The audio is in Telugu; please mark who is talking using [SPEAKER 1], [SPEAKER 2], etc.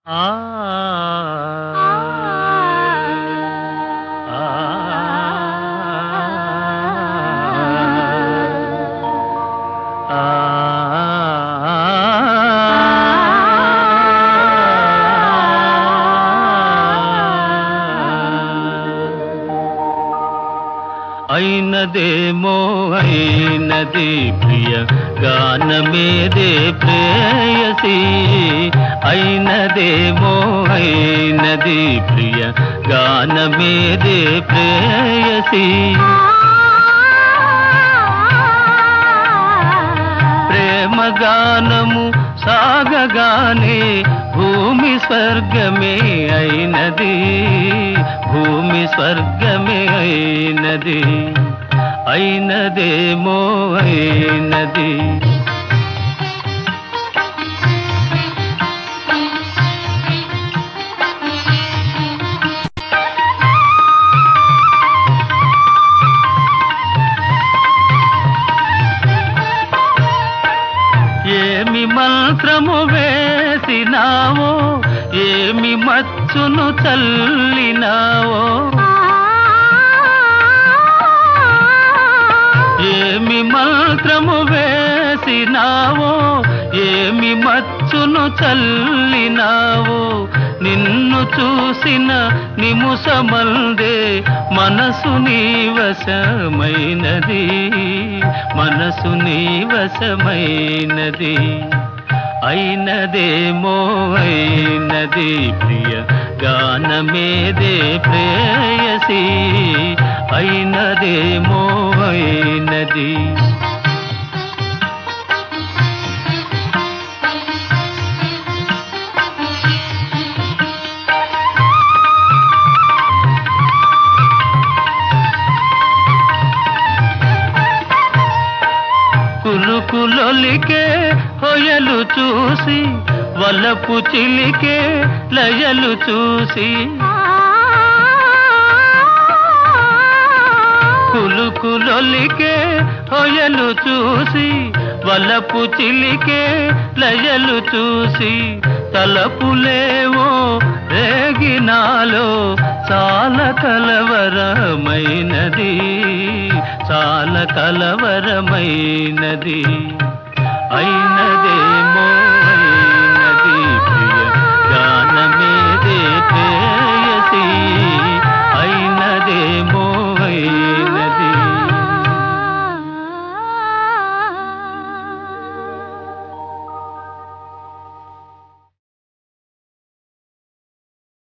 [SPEAKER 1] ఆ అయినదేమో అయినది ప్రియ గానమేదే ప్రేయసి అయినదేమో అయినది ప్రియ గానమేదే ప్రేయసి ప్రేమ గానము సాగగానే భూమి స్వర్గమే అయినది భూమి స్వర్గమే అయినది అయినదేమో అయినది ఏమి మంత్రము వేసినావో ఏమి మచ్చును చల్లినావో ఏమి మంత్రము వేసినావో ఏమి మచ్చును చల్లినావో నిన్ను చూసిన నిముసమందే మనసు నీ వశమైనది మనసు నీ వశమైనది అయినదేమో అయినది ప్రియ గానమేదే ప్రేయసి అయినదేమో అయినది కులుకులొలికే హొయలు చూసి వలపు చిలికే లయలు చూసి కులుకులొలికే హొయలు చూసి వలపు చిలికే లయలు చూసి తలపులేవో రేగినాలో చాలా కలవరమైనది చాలా కలవరమైనది అయినదేమో